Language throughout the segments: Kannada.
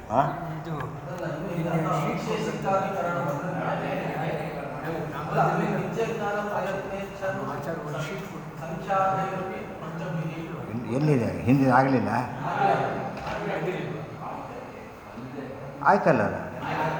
ಹಾಂ ಇದು ಆಚಾರ ಒಂದು ಶೀಟ್ ಕೊಟ್ಟು ಎಲ್ಲಿದೆ ಹಿಂದೆ ಆಗಲಿಲ್ಲ ಆಯ್ತಲ್ಲ ಅದು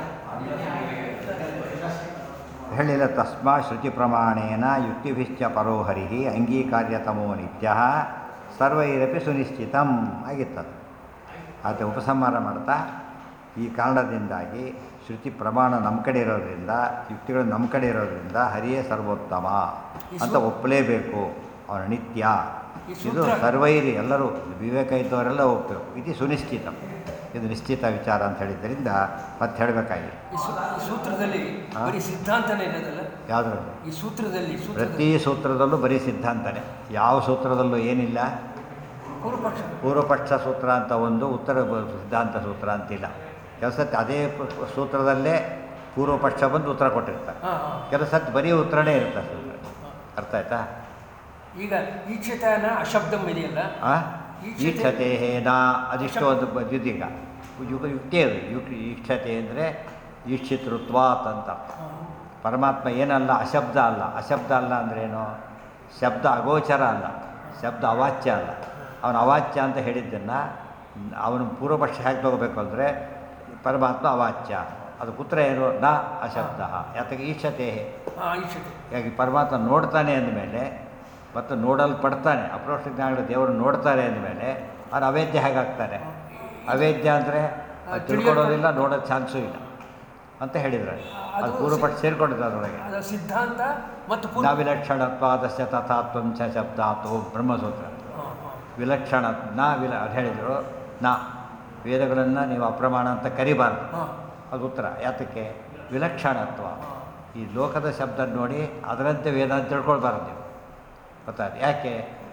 ಹೇಳಿಲ್ಲ ತಸ್ಮಾ ಶ್ರುತಿ ಪ್ರಮಾಣೇನ ಯುಕ್ತಿಭಿಶ್ಚ ಪರೋಹರಿ ಅಂಗೀಕಾರ್ಯತಮೋ ನಿತ್ಯ ಸರ್ವೈರಪಿ ಸುನಿಶ್ಚಿತಂ ಆಗಿತ್ತದು ಆತ ಉಪಸಂಹಾರ ಮಾಡ್ತಾ ಈ ಕಾರಣದಿಂದಾಗಿ ಶ್ರುತಿ ಪ್ರಮಾಣ ನಮ್ಮ ಕಡೆ ಇರೋದ್ರಿಂದ ಯುಕ್ತಿಗಳು ನಮ್ಮ ಕಡೆ ಇರೋದ್ರಿಂದ ಹರಿಯೇ ಸರ್ವೋತ್ತಮ ಅಂತ ಒಪ್ಪಲೇಬೇಕು ಅವನ ನಿತ್ಯ ಈ ಇದು ಸೂತ್ರ- ಸರ್ವೈರಿ ಎಲ್ಲರೂ ವಿವೇಕ ಇದ್ದವರೆಲ್ಲ ಒಪ್ಪಬೇಕು ಇದು ಸುನಿಶ್ಚಿತ ಇದು ನಿಶ್ಚಿತ ವಿಚಾರ ಅಂತ ಹೇಳಿದ್ದರಿಂದ ಮತ್ತೆ ಹೇಳಬೇಕಾಗಿಲ್ಲ ಈ ಸೂ- ಈ ಸೂತ್ರದಲ್ಲಿ ಹಾ? ಬರೀ ಸಿದ್ಧಾಂತನೇ ಇರೋದಲ್ಲ ಯಾವುದ್ರಲ್ಲಿ ಈ ಸೂತ್ರದಲ್ಲಿ ಪ್ರತಿ ಸೂತ್ರದಲ್ಲಿ ಸೂತ್ರದಲ್ಲೂ ಬರೀ ಸಿದ್ಧಾಂತನೇ ಯಾವ ಸೂತ್ರದಲ್ಲೂ ಏನಿಲ್ಲ ಪೂರ್ವಪಕ್ಷ ಪೂರ್ವಪಕ್ಷ ಸೂತ್ರ ಅಂತ ಒಂದು ಉತ್ತರ ಬ- ಸಿದ್ಧಾಂತ ಸೂತ್ರ ಅಂತಿಲ್ಲ ಕೆಲಸಕ್ಕೆ ಅದೇ ಪ- ಪ- ಸೂತ್ರದಲ್ಲೇ ಪೂರ್ವಪಕ್ಷ ಬಂದು ಉತ್ತರ ಕೊಟ್ಟಿರ್ತಾರೆ ಹಾಂ ಹಾಂ ಕೆಲಸಕ್ಕೆ ಬರೀ ಉತ್ತರನೇ ಇರ್ತಾರೆ ಸೂತ್ರ ಅರ್ಥ ಆಯ್ತಾ ಈಗ ಈಕ್ಷಿತನ ಅಶಬ್ದಂ ಇದೆಯಲ್ಲ ಆ? ಈಕ್ಷತೆ- ಈಕ್ಷತೆ ನಾ ಅದಿಷ್ಟು ಒಂದು ಬ- ಇದೀಗ ಯುಗ ಯುಕ್ತಿ ಅದು ಯುಕ್ ಈಕ್ಷತೆ ಅಂದರೆ ಈಕ್ಷಿತೃತ್ವಾತ್ ಅಂತ ಅರ್ಥ. ಪರಮಾತ್ಮ ಏನಲ್ಲ ಅಶಬ್ದ ಅಲ್ಲ ಅಶಬ್ದ ಅಲ್ಲ ಅಂದ್ರೇನು ಶಬ್ದ ಅಗೋಚರ ಅಲ್ಲ ಶಬ್ದ ಅವಾಚ್ಯ ಅಲ್ಲ ಅವನು ಅವಾಚ್ಯ ಅಂತ ಹೇಳಿದ್ದನ್ನು ಅವನು ಪೂರ್ವಪಕ್ಷ ಹೇಗೆ ತಗೋಬೇಕು ಅಂದರೆ ಪರಮಾತ್ಮ ಅವಾಚ್ಯ ಅದು ಪುತ್ರ ಏನು ನ ಅಶಬ್ದ ಯಾತಕ್ಕೆ ಈಕ್ಷತೆ ಹಾಂ ಈಕ್ಷತೆ ಹೀಗಾಗಿ ಪರಮಾತ್ಮ ನೋಡ್ತಾನೆ ಅಂದಮೇಲೆ ಮತ್ತು ನೋಡಲ್ಪಡ್ತಾನೆ ಅಪ್ರೋಕ್ಷ ಜ್ಞಾನಗಳು ದೇವರು ನೋಡ್ತಾರೆ ಅಂದಮೇಲೆ ಅವ್ರು ಅವೇದ್ಯ ಹೇಗಾಗ್ತಾನೆ ಅವೇದ್ಯ ಅಂದರೆ ಅದು ತಿಳ್ಕೊಳ್ಳೋದಿಲ್ಲ ನೋಡೋ ಚಾನ್ಸೂ ಇಲ್ಲ ಅಂತ ಹೇಳಿದ್ರು ಅದು ಅದು ಪೂರ್ವಪಟ್ಟು ಸೇರಿಕೊಂಡಿದ್ದು ಅದರೊಳಗೆ ಅದು ಸಿದ್ಧಾಂತ ಮತ್ತು ಪೂರ್ವ ನಾವಿಲಕ್ಷಣತ್ವಾದಸ್ಯ ತಥಾತ್ವಂ ಚ ಶಬ್ದಾತು ಬ್ರಹ್ಮಸೂತ್ರ ಹಾಂ ಹಾಂ ವಿಲಕ್ಷಣ ನಾ ವಿಲ ಅದು ಹೇಳಿದರು ನಾ ವೇದಗಳನ್ನು ನೀವು ಅಪ್ರಮಾಣ ಅಂತ ಕರಿಬಾರ್ದು ಹಾಂ ಅದು ಉತ್ತರ ಯಾತಕ್ಕೆ ವಿಲಕ್ಷಣತ್ವ ಈ ಲೋಕದ ಶಬ್ದ ನೋಡಿ ಅದರಂತೆ ವೇದ ಅಂತ ತಿಳ್ಕೊಳ್ಬಾರ್ದು ನೀವು ಗೊತ್ತಾಯ್ತು ಯಾಕೆ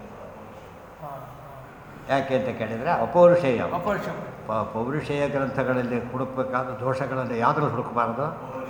ಹಾಂ ಯಾಕೆ ಅಂತ ಕೇಳಿದರೆ ಅಪೌರುಷೇಯ ಅಪೌರುಷ ಪ- ಪೌರುಷೇಯ ಗ್ರಂಥಗಳಲ್ಲಿ ಹುಡುಕಬೇಕಾದ ದೋಷಗಳಲ್ಲಿ ಯಾವುದ್ರಲ್ಲಿ ಹುಡುಕಬಾರ್ದು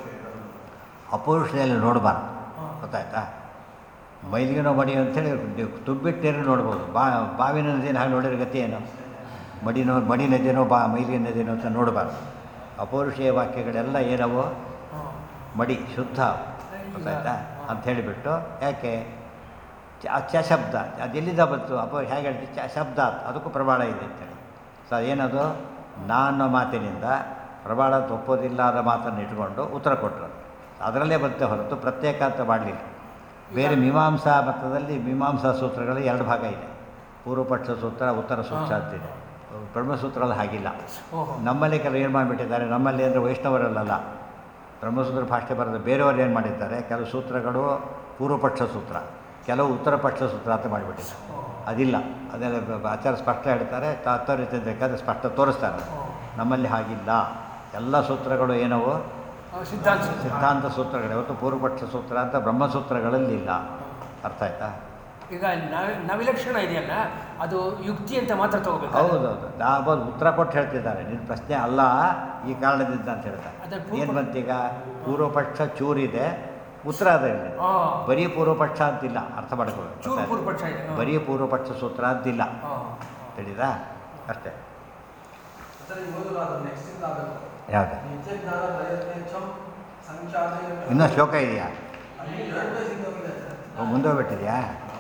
ಅಪೌರುಷದಲ್ಲಿ ನೋಡಬಾರ್ದು ಗೊತ್ತಾಯ್ತಾ ಮೈಲಿಗೆನೋ ಮಡಿ ಅಂತೇಳಿ ನೀವು ತುಂಬಿಟ್ಟು ನೀರು ನೋಡ್ಬೋದು ಬಾ ಬಾವಿನ ನದಿನ ಹಾಗೆ ನೋಡಿರೋ ಗತಿ ಏನು ಮಡಿನೋ ಮಡಿ ನದಿನೋ ಬಾ ಮೈಲಿಗೆ ನದಿನೋ ಅಂತ ನೋಡಬಾರ್ದು ಅಪೌರುಷೇಯ ವಾಕ್ಯಗಳೆಲ್ಲ ಏನವು ಹಾಂ ಮಡಿ ಶುದ್ಧ ಗೊತ್ತಾಯ್ತಾ ಅಂತ ಹೇಳಿಬಿಟ್ಟು ಯಾಕೆ ಚ ಆ ಚ ಶಬ್ದ ಅದು ಎಲ್ಲಿಂದ ಬಂತು ಅಪ್ಪ ಹೇಗೆ ಹೇಳ್ತೀವಿ ಚ ಶಬ್ದ ಅದಕ್ಕೂ ಪ್ರಮಾಣ ಇದೆ ಅಂತೇಳಿ ಸೊ ಏನದು ನಾ ಅನ್ನೋ ಮಾತಿನಿಂದ ಪ್ರಮಾಣ ಒಪ್ಪೋದಿಲ್ಲ ಅನ್ನೋ ಮಾತನ್ನು ಇಟ್ಕೊಂಡು ಉತ್ತರ ಕೊಟ್ಟರು ಅದರಲ್ಲೇ ಬಂತೆ ಹೊರತು ಪ್ರತ್ಯೇಕ ಅಂತ ಮಾಡಲಿಲ್ಲ ಬೇರೆ ಮೀಮಾಂಸಾ ಮತದಲ್ಲಿ ಮೀಮಾಂಸಾ ಸೂತ್ರಗಳು ಎರಡು ಭಾಗ ಇದೆ ಪೂರ್ವಪಕ್ಷ ಸೂತ್ರ ಉತ್ತರ ಸೂತ್ರ ಅಂತಿದೆ ಬ್ರಹ್ಮಸೂತ್ರದಲ್ಲಿ ಹಾಗಿಲ್ಲ ಓಹೋ ನಮ್ಮಲ್ಲಿ ಕೆಲವು ಏನು ಮಾಡಿಬಿಟ್ಟಿದ್ದಾರೆ ನಮ್ಮಲ್ಲಿ ಅಂದರೆ ವೈಷ್ಣವರಲ್ಲ ಬ್ರಹ್ಮಸೂತ್ರ ಭಾಷೆ ಬರೆದ ಬೇರೆಯವರು ಏನು ಮಾಡಿದ್ದಾರೆ ಕೆಲವು ಸೂತ್ರಗಳು ಪೂರ್ವಪಕ್ಷ ಸೂತ್ರ ಕೆಲವು ಉತ್ತರ ಪಕ್ಷ ಸೂತ್ರ ಅಂತ ಮಾಡಿಬಿಟ್ಟಿದ್ದಾರೆ ಅದಿಲ್ಲ ಅದೆಲ್ಲ ಬ- ಬ- ಆಚಾರ್ಯ ಸ್ಪಷ್ಟ ಹೇಳ್ತಾರೆ ತಾತ್ಪರ್ಯ ಬೇಕಾದ್ರೆ ಸ್ಪಷ್ಟ ತೋರಿಸ್ತಾರೆ ನಮ್ಮಲ್ಲಿ ಹಾಗಿಲ್ಲ ಎಲ್ಲ ಸೂತ್ರಗಳು ಏನವು ಆ, ಸಿದ್ಧಾಂತ ಸೂತ್ರ. ಸಿದ್ಧಾಂತ ಸೂತ್ರಗಳು ಇವತ್ತು ಪೂರ್ವಪಕ್ಷ ಸೂತ್ರ ಅಂತ ಬ್ರಹ್ಮಸೂತ್ರಗಳಲ್ಲಿ ಇಲ್ಲ ಅರ್ಥ ಆಯ್ತಾ ಈಗ ನವ ನವಿಲಕ್ಷಣ ಇದೆಯಲ್ಲ ಅದು ಯುಕ್ತಿ ಅಂತ ಮಾತ್ರ ತಗೋಬೇಕು ಹೌದೌದು ನಾವು ಉತ್ತರ ಕೊಟ್ಟು ಹೇಳ್ತಿದ್ದಾರೆ ನಿನ್ನ ಪ್ರಶ್ನೆ ಅಲ್ಲ ಈ ಕಾರಣದಿಂದ ಅಂತ ಹೇಳ್ತಾರೆ ಅದೇ ಪೂರ್ವ- ಏನು ಬಂತೀಗ ಪೂರ್ವಪಕ್ಷ ಚೂರಿದೆ ಉತ್ತರ ಅದರಲ್ಲಿ ಹಾಂ ಬರೀ ಪೂರ್ವಪಕ್ಷ ಅಂತಿಲ್ಲ ಅರ್ಥ ಮಾಡ್ಕೋಬೇಕು ಚೂರು ಗೊತ್ತಾಯ್ತಾ? ಪೂರ್ವಪಕ್ಷ ಇದೆ ಹಾಂ. ಬರೀ ಪೂರ್ವಪಕ್ಷ ಸೂತ್ರ ಅಂತಿಲ್ಲ ಹಾಂ ತಿಳಿದಾ ಅಷ್ಟೇ ಸರಿ ಓದಲು ಅದು ನೆಕ್ಸ್ಟ್ ಇಂದ ಆಗಬೇಕು ಯಾವುದು ನಿತ್ಯ ಜ್ಞಾನ ಪ್ರಯತ್ನೇಚ್ಛಂ ಸಂಖ್ಯಾತೆ ಇನ್ನೂ ಶ್ಲೋಕ ಇದೆಯಾ ಅಲ್ಲಿ ಎರಡು ಪೇಜ್ ಇದ್ದಾವೆ ಸರ್ ಓ, ಮುಂದೋಗ್ಬಿಟ್ಟಿದೆಯಾ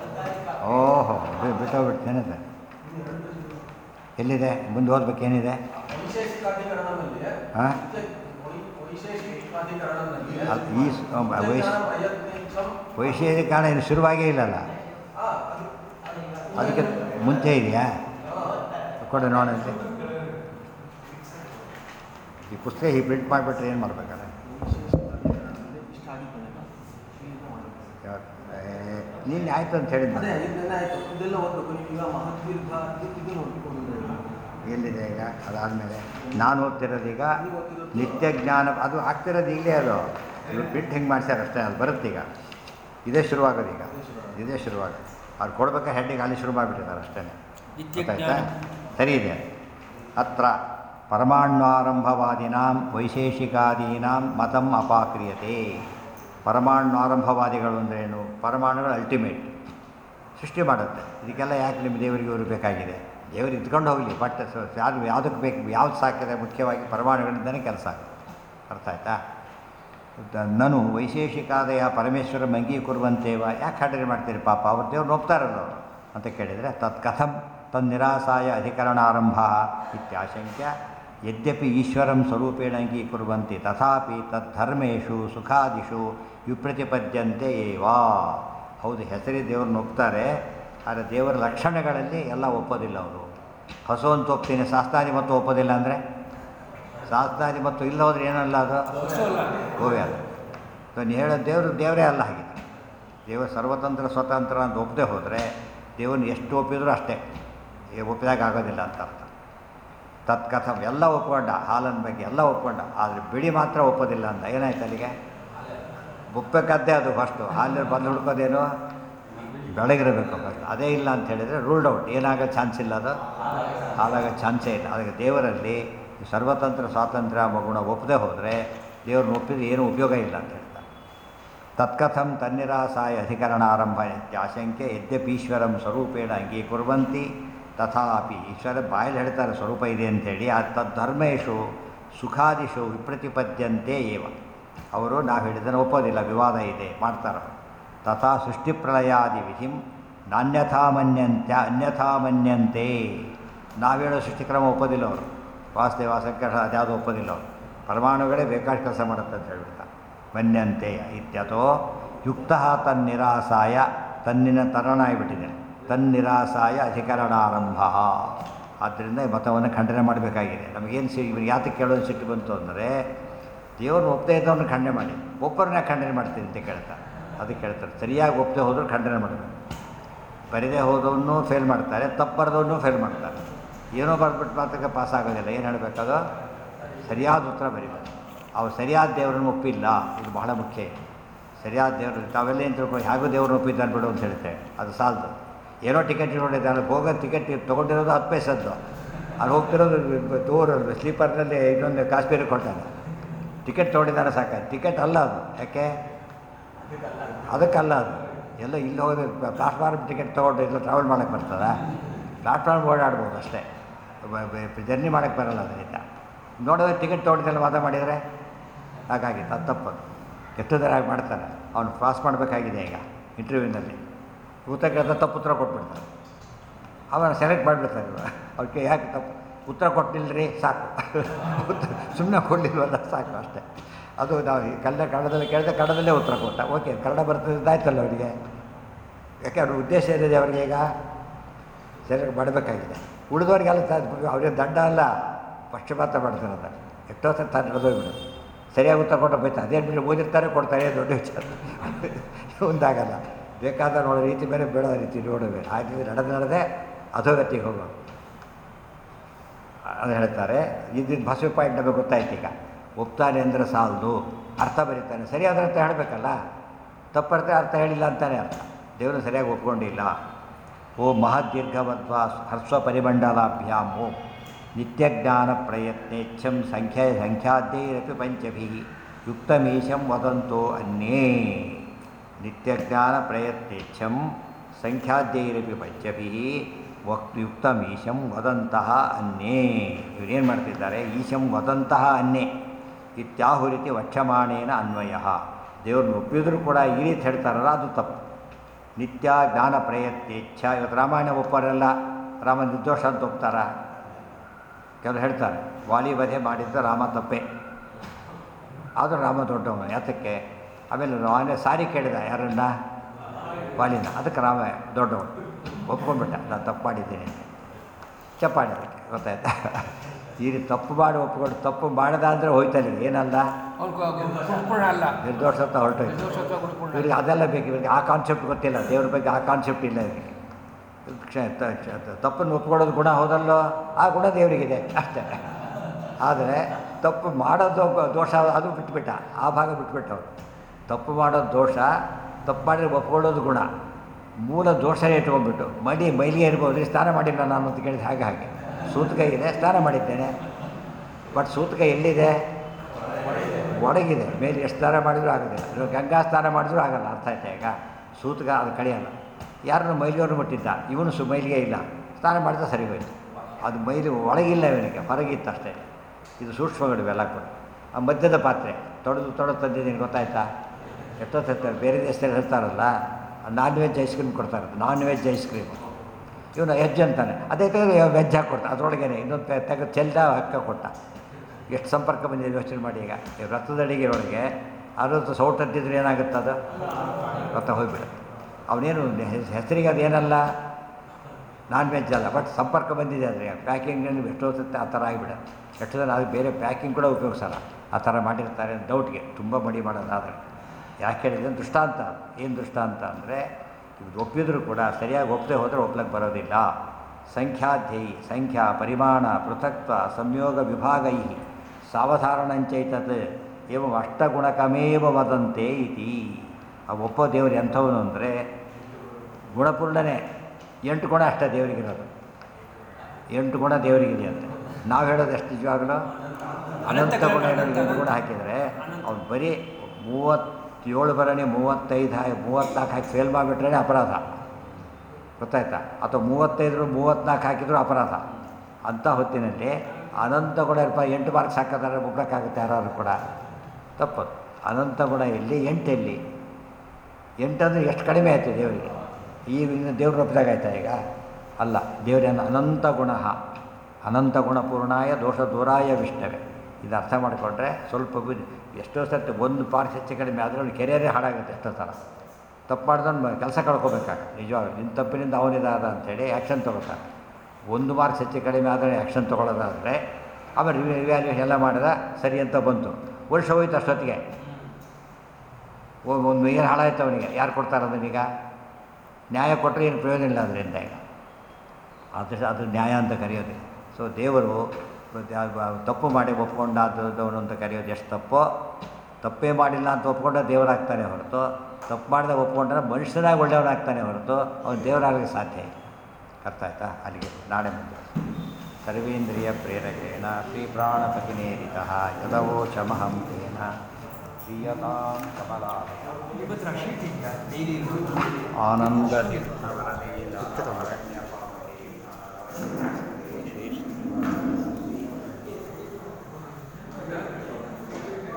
ಓಹೋ ಬಿ- ಬಿಟ್ಟೋಗ್ಬಿಡ್ತೇನೆ ಸರ್ ಎಲ್ಲಿದೆ ಮುಂದೆ ಓದ್ಬೇಕೇನಿದೆ ವೈಶೇಷಿಕಾಧಿಕರಣದಲ್ಲಿ ಹಾ? ನಿತ್ಯ ವೈ- ವೈಶೇಷಿಕಾಧಿಕರಣದಲ್ಲಿ ಅದು ಈ ಸ್- ಅಹ್, ನಿತ್ಯ ವೈಶ್ ಜ್ಞಾನ ಪ್ರಯತ್ನೇಚ್ಛಂ ವೈಶೇಷಿಕ ಕಾರಣ ಇನ್ನು ಶುರುವಾಗೇ ಇಲ್ಲಲ್ಲ ಆ, ಅದು- ಅದು- ಅದಕ್ಕೆ ಮುಂಚೆ ಇದೆಯಾ ಕೊಡು ನೋಡೋಣ ಈ ಪುಸ್ತಕ ಈ ಪ್ರಿಂಟ್ ಮಾಡಿಬಿಟ್ರೆ ಏನು ಮಾಡ್ಬೇಕಲ್ಲ ಇಷ್ಟ ಆಗಿದ್ದಲ್ಲ ಇದು ಮಾಡ್ಬೇಕು. ನಿನ್ನೆ ಆಯಿತು ಅಂತ ಹೇಳಿದ್ದೆ ಅದೇ ಇದನ್ನೇ ಆಯ್ತು ಇದೆಲ್ಲ ಓದಬೇಕು ನೀವು ಈಗ ಮಹದ್ವೀರ್ಘ ಇದು- ಇದು ನೋಡ್ಕೊಂಡು ಎಲ್ಲಿದೆ ಈಗ ಅದಾದಮೇಲೆ ನಾನು ಓದ್ತಿರೋದು ಈಗ ನಿತ್ಯ ಜ್ಞಾನ ಅದು ಆಗ್ತಿರೋದು ಈಗಲೇ ಅದು ಇವ್ರು ಪ್ರಿಂಟ್ ಹಿಂಗೆ ಮಾಡ್ಸ್ಯಾರ ಅಷ್ಟೇ ಅದು ಬರುತ್ತೆ ಈಗ ಇದೇ ಶುರುವಾಗೋದು ಈಗ ಇದೇ ಶುರುವಾಗೋದು ಅವ್ರು ಕೊಡ್ಬೇಕಾದ್ರೆ ಹೆಡ್ಡಿಗೆ ಅಲ್ಲಿ ಶುರು ಮಾಡಿಬಿಟ್ಟಿದ್ದಾರೆ ಅಷ್ಟೇ ನಿತ್ಯ ಗೊತ್ತಾಯ್ತಾ ಜ್ಞಾನ ಸರಿ ಇದೆ ಅತ್ರ ಪರಮಾಣ್ವಾರಂಭವಾದಿನಾಂ ವೈಶೇಷಿಕಾದೀನಾಂ ಮತಂ ಅಪಾಕ್ರಿಯತೆ ಪರಮಾಣ್ವಾರಂಭವಾದಿಗಳು ಅಂದ್ರೇನು ಪರಮಾಣುಗಳು ಅಲ್ಟಿಮೇಟ್ ಸೃಷ್ಟಿ ಮಾಡುತ್ತೆ ಇದಕ್ಕೆಲ್ಲ ಯಾಕೆ ನಿಮ್ಮ ದೇವರಿಗೆ ಇವರು ಬೇಕಾಗಿದೆ ದೇವರು ಇದ್ಕೊಂಡು ಹೋಗಲಿ ಬಟ್ ಸ- ಯಾರು ಯಾವುದಕ್ಕೆ ಬೇಕು ಯಾವ್ದು ಸಾಕಿದೆ ಮುಖ್ಯವಾಗಿ ಪರಮಾಣುಗಳಿಂದನೇ ಕೆಲಸ ಆಗುತ್ತೆ ಅರ್ಥ ಆಯ್ತಾ ದ- ನನು ವೈಶೇಷಿಕಾದಯ ಪರಮೇಶ್ವರ ಅಂಗೀಕುರುವಂತೇವ ಯಾಕೆ ಖಂಡನೆ ಮಾಡ್ತೀರಿ ಪಾಪ ಅವ್ರ ದೇವ್ರು ಒಪ್ತಾರಲ್ಲ ಅವರು ಅಂತ ಕೇಳಿದರೆ ತತ್ ಕಥಂ ತನ್ನಿರಾಸಾಯ ಅಧಿಕರಣಾರಂಭ ಇತ್ಯಾಶಂಕ್ಯ ಯದ್ಯಪಿ ಈಶ್ವರಂ ಸ್ವರೂಪೇಣ ಅಂಗೀಕುರುವಂತೆ ತಥಾಪಿ ತದ್ಧರ್ಮೇಶು ಸುಖಾದಿಷು ವಿಪ್ರತಿಪದ್ಯಂತೆ ಏವಾ ಹೌದು ಹೆಸರಿ ದೇವ್ರನ್ನ ಒಪ್ತಾರೆ ಆದರೆ ದೇವರ ಲಕ್ಷಣಗಳಲ್ಲಿ ಎಲ್ಲ ಒಪ್ಪೋದಿಲ್ಲ ಅವರು ಹಸು ಅಂತ ಒಪ್ತೀನಿ ಶಾಸ್ತ್ರಾದಿ ಮತ್ತು ಒಪ್ಪೋದಿಲ್ಲ ಅಂದರೆ ಶಾಸ್ತ್ರಾದಿ ಮತ್ತು ಇಲ್ಲ ಹೋದ್ರೆ ಏನಲ್ಲ ಅದು ವಸ್ತು ಅಲ್ಲ ಗೋವೆ ಅದು ಸೊ ನೀವು ಹೇಳೋ ದೇವರು ದೇವರೇ ಅಲ್ಲ ಹಾಗೆ ದೇವರು ಸರ್ವತಂತ್ರ ಸ್ವತಂತ್ರ ಅಂತ ಒಪ್ಪದೆ ಹೋದರೆ ದೇವರನ್ನ ಎಷ್ಟು ಒಪ್ಪಿದ್ರು ಅಷ್ಟೇ ಏ ಒಪ್ಪಿದಾಗ ಆಗೋದಿಲ್ಲ ಅಂತ ಅರ್ಥ ತತ್ಕಥ ಎಲ್ಲ ಒಪ್ಕೊಂಡ ಹಾಲನ ಬಗ್ಗೆ ಎಲ್ಲ ಒಪ್ಕೊಂಡ ಆದರೆ ಬಿಳಿ ಮಾತ್ರ ಒಪ್ಪೋದಿಲ್ಲ ಅಂತ ಏನಾಯ್ತು ಅಲ್ಲಿಗೆ ಒಪ್ಪಬೇಕಾದ್ದೇ ಅದು ಫಸ್ಟು ಹಾಲಿನ ಬಂದು ಹುಡ್ಕೋದೇನು ಬೆಳಗಿರಬೇಕು ಫಸ್ಟ್ ಅದೇ ಇಲ್ಲ ಅಂತ ಹೇಳಿದರೆ ರೂಲ್ಡ್ ಔಟ್ ಏನಾಗೋ ಚಾನ್ಸ್ ಇಲ್ಲ ಅದು ಹಾಲಾಗೋ ಚಾನ್ಸೇ ಇಲ್ಲ ಅದಕ್ಕೆ ದೇವರಲ್ಲಿ ಈ ಸರ್ವತಂತ್ರ ಸ್ವಾತಂತ್ರ್ಯ ಮಗುಣ ಒಪ್ಪದೆ ಹೋದರೆ ದೇವ್ರನ್ನ ಒಪ್ಪಿದ್ರೆ ಏನೂ ಉಪಯೋಗ ಇಲ್ಲ ಅಂತ ಹೇಳ್ತಾರೆ ತತ್ಕಥಂ ತನ್ನಿರಾಸಾಯ ಅಧಿಕರಣ ಆರಂಭ ಇತ್ಯಾಶಂಕೆ ಯದ್ಯಪೀಶ್ವರಂ ಸ್ವರೂಪೇಣ ಅಂಗೀಕುರ್ವಂತಿ ತಥಾಪಿ ಈಶ್ವರ ಬಾಯಲ್ಲಿ ಹೇಳ್ತಾರೆ ಸ್ವರೂಪ ಇದೆ ಅಂಥೇಳಿ ಆ ತದ್ಧರ್ಮೇಶು ಸುಖಾದಿಷು ವಿಪ್ರತಿಪದ್ಯಂತೆ ಏವ ಅವರು ನಾವು ಹೇಳಿದ್ದನ್ನು ಒಪ್ಪೋದಿಲ್ಲ ವಿವಾದ ಇದೆ ಮಾಡ್ತಾರೆ ತಥಾ ಸೃಷ್ಟಿಪ್ರಳಯಾದಿ ವಿಧಿಂ ನಾನ್ಯಥಾ ಮನ್ಯಂತ್ಯ ಅನ್ಯಥಾ ಮನ್ಯಂತೆ ನಾವು ಹೇಳೋ ಸೃಷ್ಟಿಕ್ರಮ ಒಪ್ಪೋದಿಲ್ಲ ಅವರು ವಾಸುದೇವ ಸಂಕಟ ಅದ್ಯಾವುದು ಒಪ್ಪೋದಿಲ್ಲ ಅವರು ಪರಮಾಣುಗಳೇ ಬೇಕಾದ ಕೆಲಸ ಮಾಡುತ್ತೆ ಅಂತ ಹೇಳ್ಬಿಡ್ತಾರೆ ಮನ್ಯಂತೆ ಇತ್ಯಥೋ ಯುಕ್ತ ತನ್ನಿರಾಸಾಯ ತನ್ನಿನ ತರಣಾಗಿಬಿಟ್ಟಿದೆ ತನ್ನಿರಾಸಾಯ ಅಧಿಕರಣಾರಂಭ ಆದ್ದರಿಂದ ಈ ಮತವನ್ನು ಖಂಡನೆ ಮಾಡಬೇಕಾಗಿದೆ ನಮಗೇನು ಸಿ ಇವ್ರಿಗೆ ಯಾತಕ್ಕೆ ಕೇಳೋದು ಸಿಟ್ಟು ಬಂತು ಅಂದರೆ ದೇವ್ರನ್ನ ಒಪ್ಪದೇ ಇದ್ದವ್ರನ್ನ ಖಂಡನೆ ಮಾಡಿ ಒಬ್ಬರನ್ನ ಖಂಡನೆ ಮಾಡ್ತೀನಿ ಅಂತ ಕೇಳ್ತಾರೆ ಅದಕ್ಕೆ ಕೇಳ್ತಾರೆ ಸರಿಯಾಗಿ ಒಪ್ಪದೆ ಹೋದರೂ ಖಂಡನೆ ಮಾಡಬೇಕು ಬರಿದೇ ಹೋದವನ್ನೂ ಫೇಲ್ ಮಾಡ್ತಾರೆ ತಪ್ಪು ಬರೆದವನ್ನೂ ಫೇಲ್ ಮಾಡ್ತಾರೆ ಏನೋ ಬರೆದ್ಬಿಟ್ಟು ಮಾತ್ರಕ್ಕೆ ಪಾಸ್ ಆಗೋದಿಲ್ಲ ಏನು ಹೇಳಬೇಕದು ಸರಿಯಾದ ಉತ್ತರ ಬರಿಬೇಕು ಅವ್ರು ಸರಿಯಾದ ದೇವರನ್ನು ಒಪ್ಪಿಲ್ಲ ಇದು ಬಹಳ ಮುಖ್ಯ ಸರಿಯಾದ ದೇವರು ತಾವೆಲ್ಲ ಏನು ತಿಳ್ಕೊಂಡು ಹೇಗೂ ದೇವ್ರನ್ನ ಒಪ್ಪಿದ್ದಾನೆ ಬಿಡು ಅಂತ ಹೇಳ್ತೇವೆ ಅದು ಸಾಲದು ಏನೋ ಟಿಕೆಟ್ ನೋಡಿದ್ದಾರೆ ಹೋಗೋ ಟಿಕೆಟ್ ತೊಗೊಂಡಿರೋದು ಹತ್ತು ಪೈಸದ್ದು ಅಲ್ಲಿ ಹೋಗ್ತಿರೋದು ದೂರ ಸ್ಲೀಪರ್ನಲ್ಲಿ ಇನ್ನೊಂದು ಕಾಶ್ಮೀರಕ್ಕೆ ಕೊಡ್ತಾನೆ ಟಿಕೆಟ್ ತೊಗೊಂಡಿದ್ದಾನೆ ಸಾಕು ಟಿಕೆಟ್ ಅಲ್ಲ ಅದು ಯಾಕೆ ಅದಕ್ಕಲ್ಲ ಅದು ಎಲ್ಲ ಇಲ್ಲಿ ಹೋಗಿ ಪ್ಲಾಟ್ಫಾರ್ಮ್ ಟಿಕೆಟ್ ತೊಗೊಂಡು ಇಲ್ಲ ಟ್ರಾವೆಲ್ ಮಾಡೋಕ್ಕೆ ಬರ್ತದ ಪ್ಲಾಟ್ಫಾರ್ಮ್ ಓಡಾಡ್ಬೋದು ಅಷ್ಟೇ ಜರ್ನಿ ಮಾಡೋಕ್ಕೆ ಬರಲ್ಲ ಅದರಿಂದ ನೋಡಿದ್ರೆ ಟಿಕೆಟ್ ತೊಗೊಂಡಿದ್ದೆಲ್ಲ ವಾದ ಮಾಡಿದರೆ ಹಾಗಾಗಿ ಅದು ತಪ್ಪದು ಎಷ್ಟು ಥರ ಹಾಗೆ ಮಾಡ್ತಾನೆ ಅವನು ಪಾಸ್ ಮಾಡಬೇಕಾಗಿದೆ ಈಗ ಇಂಟರ್ವ್ಯೂನಲ್ಲಿ ಉತ್ತರಕ್ಕೆ ತಪ್ಪು ಉತ್ತರ ಕೊಟ್ಬಿಡ್ತಾನೆ ಅವನ ಸೆಲೆಕ್ಟ್ ಮಾಡಿಬಿಡ್ತಾರೆ ಇವಾಗ ಅವ್ರಿಗೆ ಯಾಕೆ ತಪ್ಪು ಉತ್ತರ ಕೊಟ್ಟಿಲ್ಲರಿ ಸಾಕು ಸುಮ್ಮನೆ ಕೊಡಲಿಲ್ವಲ್ಲ ಸಾಕು ಅಷ್ಟೇ ಅದು ನಾವು ಈ ಕನ್ನಡ ಕನ್ನಡದಲ್ಲಿ ಕೇಳಿದ್ರೆ ಕನ್ನಡದಲ್ಲೇ ಉತ್ತರ ಕೊಟ್ಟ ಓಕೆ ಕನ್ನಡ ಬರ್ತದಾಯ್ತಲ್ಲ ಅವರಿಗೆ ಯಾಕೆ ಅವ್ರ ಉದ್ದೇಶ ಏನಿದೆ ಅವರಿಗೆ ಈಗ ಸೆಲೆಕ್ಟ್ ಮಾಡಬೇಕಾಗಿದೆ ಉಳಿದವ್ರಿಗೆಲ್ಲ ಸಾಧ್ಯ ಅವ್ರಿಗೆ ದಂಡ ಅಲ್ಲ ಪಕ್ಷಪಾತ ಮಾಡ್ತಾರೆ ಎಷ್ಟೋ ಸಲ ತಾನು ನಡೆದೋಗ್ಬಿಡೋದು ಸರಿಯಾಗಿ ಉತ್ತರ ಕೊಟ್ಟು ಬೈತಾರೆ ಅದೇನು ಬಿಟ್ಟು ಓದಿರ್ತಾರೆ ಕೊಡ್ತಾರೆ ದೊಡ್ಡ ವಿಚಾರ ಒಂದಾಗಲ್ಲ ಬೇಕಾದ ನೋಡೋ ರೀತಿ ಬೇರೆ ಬೇಡ ರೀತಿ ನೋಡೋದು ಹಾಗೆ ನಡೆದು ನಡೆದೇ ಅಧೋಗತಿಗೆ ಹೋಗೋದು ಅದು ಹೇಳ್ತಾರೆ ಇದು ಬಸವ ಪಾಯಿಂಟ್ ನಮಗೆ ಗೊತ್ತಾಯ್ತು ಈಗ ಒಪ್ತಾನೆ ಅಂದರೆ ಸಾಲದು ಅರ್ಥ ಬರೀತಾನೆ ಸರಿಯಾದ ಅರ್ಥ ಹೇಳಬೇಕಲ್ಲ ತಪ್ಪರ್ಥ ಅರ್ಥ ಹೇಳಿಲ್ಲ ಅಂತಾನೆ ಅರ್ಥ ದೇವರು ಸರಿಯಾಗಿ ಒಪ್ಕೊಂಡಿಲ್ಲ ಓ ಮಹದೀರ್ಘವದ್ವಾ ಹರ್ಸ್ವ ಪರಿಮಂಡಲಾಭ್ಯಾಮು ನಿತ್ಯಜ್ಞಾನ ಪ್ರಯತ್ನೇಚ್ಛಂ ಸಂಖ್ಯಾ ಸಂಖ್ಯಾದ್ಯೈರಪಿ ಪಂಚಭಿ ಯುಕ್ತಮೀಶಂ ವದಂತೋ ಅನ್ಯೇ ನಿತ್ಯಜ್ಞಾನ ಪ್ರಯತ್ನೇಚ್ಛಂ ಸಂಖ್ಯಾದ್ಯೈರಪಿ ಪಂಚಭಿ ವಕ್ ಯುಕ್ತಮೀಶಂ ವದಂತಹ ಅನ್ಯೇ ಇವರೇನು ಮಾಡ್ತಿದ್ದಾರೆ ಈಶಂ ವದಂತಹ ಅನ್ಯೇ ಇತ್ಯಾಹುರಿತಿ ವಕ್ಷಮಾಣೇನ ಅನ್ವಯ ದೇವ್ರನ್ನ ಒಪ್ಪಿದ್ರು ಕೂಡ ಈ ರೀತಿ ಹೇಳ್ತಾರಲ್ಲ ಅದು ತಪ್ಪು ನಿತ್ಯ ಜ್ಞಾನ ಪ್ರಯತ್ನೇಚ್ಛ ಇವತ್ತು ರಾಮಾಯಣ ಒಪ್ಪರೆಲ್ಲ ರಾಮ ನಿರ್ದೋಷ ಅಂತ ಒಪ್ತಾರ ಕೆಲವರು ಹೇಳ್ತಾರೆ ವಾಲಿ ವಧೆ ಮಾಡಿದ್ದ ರಾಮ ತಪ್ಪೆ ಆದರೂ ರಾಮ ದೊಡ್ಡವನು ಯಾತಕ್ಕೆ ಆಮೇಲೆ ಅವನೇ ಸಾರಿ ಕೇಳಿದ ಯಾರನ್ನ ವಾಲಿನ ಅದಕ್ಕೆ ರಾಮ ದೊಡ್ಡವನು ಒಪ್ಕೊಂಡ್ಬಿಟ್ಟ ನಾನು ತಪ್ಪು ಮಾಡಿದ್ದೀನಿ ಅಂತ ಚಪ್ಪಾಡಿ ಅದಕ್ಕೆ ಗೊತ್ತಾಯ್ತಾ ಈ ರೀತಿ ತಪ್ಪು ಮಾಡಿ ಒಪ್ಕೊಂಡು ತಪ್ಪು ಮಾಡದ ಅಂದರೆ ಹೋಯ್ತಲ್ಲಿ ಏನಲ್ಲ ಅವ್ನು ಕುಡ್ಪುಣ ಅಲ್ಲ ನಿರ್ದೋಷ ಅಂತ ಹೊರಟೋಯ್ತು ನಿರ್ದೋಷತ್ವ ಕುಡ್ಪುಣ ಇವ್ರಿಗೆ ಅದೆಲ್ಲ ಬೇಕು ಇವ್ರಿಗೆ ಆ ಕಾನ್ಸೆಪ್ಟ್ ಗೊತ್ತಿಲ್ಲ ದೇವ್ರ ಬಗ್ಗೆ ಆ ಕಾನ್ಸೆಪ್ಟ್ ಇಲ್ಲ ಇವರಿಗೆ ಕ್ಷ- ತ- ಕ್ಷ- ತ- ತಪ್ಪನ್ನು ಒಪ್ಕೊಳ್ಳೋದು ಗುಣ ಹೋದಲ್ಲೋ ಆ ಗುಣ ದೇವರಿಗಿದೆ ಅಷ್ಟೇ ಆದರೆ ತಪ್ಪು ಮಾಡೋದು ಒಬ್ಬ ದೋಷ ಅದು ಬಿಟ್ಬಿಟ್ಟ ಆ ಭಾಗ ಬಿಟ್ಬಿಟ್ಟ ಅವರು ತಪ್ಪು ಮಾಡೋದು ದೋಷ ತಪ್ಪು ಮಾಡಿದ್ರೆ ಒಪ್ಕೊಳ್ಳೋದು ಗುಣ ಮೂಲ ದೋಷನೇ ಇಟ್ಕೊಂಡ್ಬಿಟ್ಟು ಮಡಿ ಮೈಲಿಗೆ ಇರ್ಬೋದು ರೀ ಸ್ನಾನ ಮಾಡಿಲ್ಲ ನಾನು ಅಂತ ಕೇಳಿದ ಹಾಗೆ ಹಾಗೆ ಸೂತಕೈ ಇದೆ ಸ್ನಾನ ಮಾಡಿದ್ದೇನೆ ಬಟ್ ಸೂತಕೈ ಎಲ್ಲಿದೆ ಒಳಗಿದೆ ಮೇಲೆ ಎಷ್ಟು ಸ್ನಾನ ಮಾಡಿದರೂ ಆಗೋದಿಲ್ಲ ಇವಾಗ ಗಂಗಾ ಸ್ನಾನ ಮಾಡಿದ್ರೂ ಆಗಲ್ಲ ಅರ್ಥ ಆಯ್ತಾ ಈಗ ಸೂತಕ ಅದು ಕಳೆಯಲ್ಲ ಯಾರನ್ನು ಮೈಲಿಯವ್ರನ್ನ ಮುಟ್ಟಿದ್ದ ಇವನು ಸು ಮೈಲಿಗೆ ಇಲ್ಲ ಸ್ನಾನ ಮಾಡಿದ್ರೆ ಸರಿ ಹೋಯ್ತು ಅದು ಮೈಲಿ ಒಳಗಿಲ್ಲ ಇವನಿಗೆ ಹೊರಗಿತ್ತು ಅಷ್ಟೇ ಇದು ಸೂಕ್ಷ್ಮಗಳು ಇವೆಲ್ಲ ಕೂಡ ಆ ಮಧ್ಯದ ಪಾತ್ರೆ ತೊಳೆದು ತೊಳೆದು ತಂದಿದ್ದೀನಿ ಗೊತ್ತಾಯ್ತಾ ಎಷ್ಟೊತ್ತು ಹೇಳ್ತಾರೆ ಬೇರೆ ದೇಶದಲ್ಲಿ ಹೇಳ್ತಾರಲ್ಲ ನಾನ್ ವೆಜ್ ಐಸ್ ಕ್ರೀಮ್ ಕೊಡ್ತಾರೆ ನಾನ್ ವೆಜ್ ಐಸ್ ಕ್ರೀಮ್ ಇವನು ವೆಜ್ ಅಂತಾನೆ ಅದೇ ತೆಗೆದು ವೆಜ್ ಹಾಕ್ಕೊಡ್ತ ಅದರೊಳಗೇನೆ ಇನ್ನೊಂದು ತೆ- ತೆಗೆದು ಚೆಲ್ದ ಹಾಕ ಕೊಟ್ಟ ಎಷ್ಟು ಸಂಪರ್ಕ ಬಂದಿದೆ ಯೋಚನೆ ಮಾಡಿ ಈಗ ಈ ರಥದ ಅಡಿಗೆ ಒಳಗೆ ಅರವತ್ತು ಸೌಟ್ ಅಂತಿದ್ರೆ ಏನಾಗುತ್ತೆ ಅದು ರಥ ಹೋಗ್ಬಿಡುತ್ತೆ ಅವನೇನು ಹೆಸ್- ಹೆಸರಿಗೆ ಅದೇನಲ್ಲ ನಾನ್ ವೆಜ್ ಅಲ್ಲ ಬಟ್ ಸಂಪರ್ಕ ಬಂದಿದೆ ಅಂದರೆ ಪ್ಯಾಕಿಂಗ್ನಲ್ಲಿ ಎಷ್ಟೋ ಸತ್ತೆ ಆ ಥರ ಆಗಿಬಿಡುತ್ತೆ ಎಷ್ಟು ಜನ ಅದು ಬೇರೆ ಪ್ಯಾಕಿಂಗ್ ಕೂಡ ಉಪಯೋಗಿಸಲ್ಲ ಆ ಥರ ಮಾಡಿರ್ತಾರೆ ಅಂತ ಡೌಟ್ಗೆ ತುಂಬ ಮಡಿ ಮಾಡೋದಾದರೆ ಯಾಕೆ ಹೇಳಿದ್ರೆ ದೃಷ್ಟಾಂತ ಏನು ದೃಷ್ಟಾಂತ ಅಂದರೆ ಇದು ಒಪ್ಪಿದ್ರು ಕೂಡ ಸರಿಯಾಗಿ ಒಪ್ಪದೆ ಹೋದರೆ ಒಪ್ಲಕ್ಕೆ ಬರೋದಿಲ್ಲ ಸಂಖ್ಯಾಧ್ಯೈ ಸಂಖ್ಯಾ ಪರಿಮಾಣ ಪೃಥಕ್ತ್ವ ಸಂಯೋಗ ವಿಭಾಗೈ ಸಾವಧಾರಣಂಚೈತತ್ ಏವಂ ಅಷ್ಟಗುಣಕಮೇವ ವದಂತೆ ಇತಿ ಆ ಒಪ್ಪೋ ದೇವರು ಎಂಥವನು ಅಂದರೆ ಗುಣಪೂರ್ಣನೇ ಎಂಟು ಗುಣ ಅಷ್ಟೇ ದೇವರಿಗಿರೋದು ಎಂಟು ಗುಣ ದೇವರಿಗಿದೆಯಂತೆ ನಾವು ಹೇಳೋದು ಎಷ್ಟು ನಿಜವಾಗಲೂ ಅನಂತ ಗುಣ ಹೇಳೋದು ಎಂಟು ಗುಣ ಹಾಕಿದರೆ ಅವ್ನು ಬರೀ ಮೂವತ್ತೇಳು ಬರನೇ ಮೂವತ್ತೈದು ಹಾಕಿ ಮೂವತ್ತ್ನಾಲ್ಕು ಹಾಕಿ ಫೇಲ್ ಮಾಡಿಬಿಟ್ರೇ ಅಪರಾಧ ಗೊತ್ತಾಯ್ತಾ ಅಥವಾ ಮೂವತ್ತೈದರು ಮೂವತ್ತ್ನಾಲ್ಕು ಹಾಕಿದ್ರು ಅಪರಾಧ ಅಂಥ ಹೊತ್ತಿನಲ್ಲಿ ಅನಂತ ಗುಣ ರೂಪಾಯಿ ಎಂಟು ಮಾರ್ಕ್ಸ್ ಹಾಕಿದ್ರೆ ಮುಗ್ಲಕ್ಕಾಗುತ್ತೆ ಯಾರಾದ್ರು ಕೂಡ ತಪ್ಪದು ಅನಂತ ಗುಣ ಎಲ್ಲಿ ಎಂಟು ಎಲ್ಲಿ ಎಂಟಂದರೆ ಎಷ್ಟು ಕಡಿಮೆ ಆಯಿತು ದೇವರಿಗೆ ಈಗ ಇನ್ನು ದೇವ್ರ ಒಪ್ಪಿದಾಗ ಆಯ್ತಾ ಈಗ ಅಲ್ಲ ದೇವರೇನು ಅನಂತ ಗುಣ ಅನಂತ ಗುಣಪೂರ್ಣಾಯ ದೋಷ ದೂರಾಯ ವಿಷ್ಣವೇ ಇದು ಅರ್ಥ ಮಾಡಿಕೊಂಡ್ರೆ ಸ್ವಲ್ಪ ಬುದ್ಧಿ ಎಷ್ಟೋ ಸರ್ತಿ ಒಂದು ಪಾರ್ಕ್ಸ್ ಹೆಚ್ಚು ಕಡಿಮೆ ಆದರೆ ಅವ್ನು ಕೆರಿಯರೇ ಹಾಳಾಗುತ್ತೆ ಎಷ್ಟೋ ಥರ ತಪ್ಪು ಮಾಡಿದವನು ಕೆಲಸ ಕಳ್ಕೊಬೇಕಾಗ ನಿಜವಾಗ್ಲೂ ನಿನ್ನ ತಪ್ಪಿನಿಂದ ಅವನಿದಾದ ಅಂಥೇಳಿ ಆ್ಯಕ್ಷನ್ ತೊಗೋತಾನೆ ಒಂದು ಮಾರ್ಕ್ಸ್ ಹೆಚ್ಚು ಕಡಿಮೆ ಆದರೆ ಆ್ಯಕ್ಷನ್ ತೊಗೊಳ್ಳೋದಾದರೆ ಆಮೇಲೆ ರಿವ್ಯಾಲ್ಯೂಷನ್ ಎಲ್ಲ ಮಾಡಿದ ಸರಿ ಅಂತ ಬಂತು ವರ್ಷ ಹೋಯ್ತು ಅಷ್ಟೊತ್ತಿಗೆ ಒಂದು ಏನು ಹಾಳಾಯ್ತು ಅವನಿಗೆ ಯಾರು ಕೊಡ್ತಾರೆ ಅದನ್ನೀಗ ನ್ಯಾಯ ಕೊಟ್ಟರೆ ಏನು ಪ್ರಯೋಜನ ಇಲ್ಲ ಅದರಿಂದ ಈಗ ಅದು ಅದು ನ್ಯಾಯ ಅಂತ ಕರೆಯೋದಿಲ್ಲ ಸೊ ದೇವರು ತಪ್ಪು ಮಾಡಿ ಒಪ್ಕೊಂಡಾದವನು ಅಂತ ಕರೆಯೋದು ಎಷ್ಟು ತಪ್ಪೋ ತಪ್ಪೇ ಮಾಡಿಲ್ಲ ಅಂತ ಒಪ್ಕೊಂಡ್ರೆ ದೇವರಾಗ್ತಾನೆ ಹೊರತು ತಪ್ಪು ಮಾಡಿದ ಒಪ್ಕೊಂಡ್ರೆ ಮನುಷ್ಯನಾಗಿ ಒಳ್ಳೆಯವನಾಗ್ತಾನೆ ಹೊರತು ಅವನು ದೇವರಾಗಲಿಕ್ಕೆ ಸಾಧ್ಯ ಇಲ್ಲ ಅರ್ಥ ಆಯ್ತಾ ಅಲ್ಲಿಗೆ ನಾಳೆ ಮುಂದೆ ಸರ್ವೇಂದ್ರಿಯ ಪ್ರೇರಕೇಣ ಶ್ರೀ ಪ್ರಾಣಪತಿನೇರಿತ ಯದವೋಚಮಹಂ ತೇನ ಪ್ರಿಯತಾಂ ಕಮಲಾಲಯ ನಿಮ್ಮ ಹತ್ರ ಶೀಟ್ ಇದೆಯಾ ಡೈಲಿ ಆನಂದ